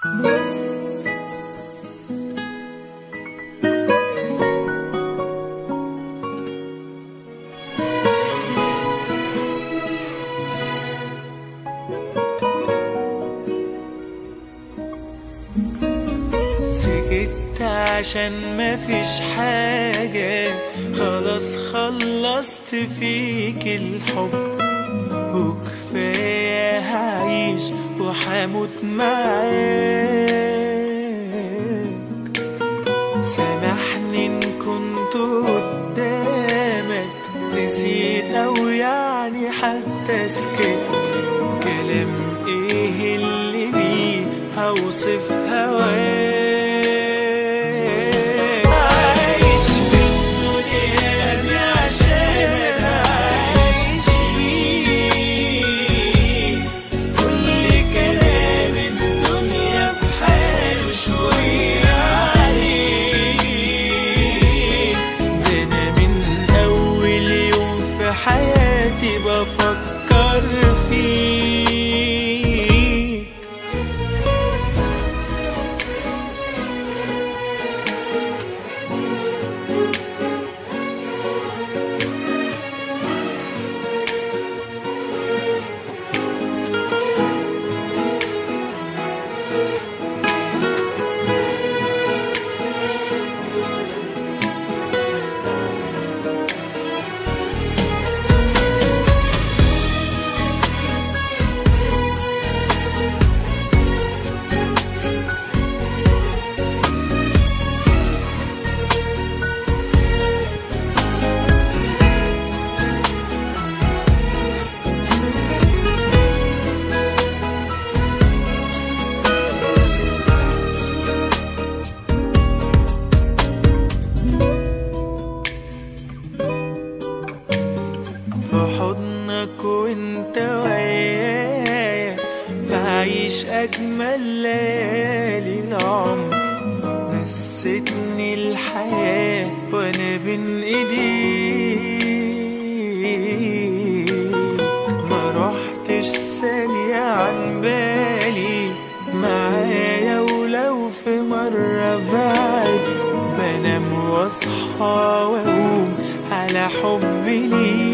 سكت عشان مفيش حاجة خلاص خلصت فيك الحب وكفاية هعيش وحموت معاك سامحني ان كنت قدامك نسيت او يعني حتى سكت كلام ايه اللي بيه هوصف هواك عايش في الدنيا دي عشان انا عايش فيك كل كلام الدنيا بحاله شوية عليك ده انا من اول يوم في حياتي بفكر فيك في حضنك وانت ويايا بعيش اجمل ليالي العمر نستني الحياة وانا بين ايديك ما رحتش ثانية عن بالي معايا ولو في مرة بعد بنام واصحى واقوم على حبي ليك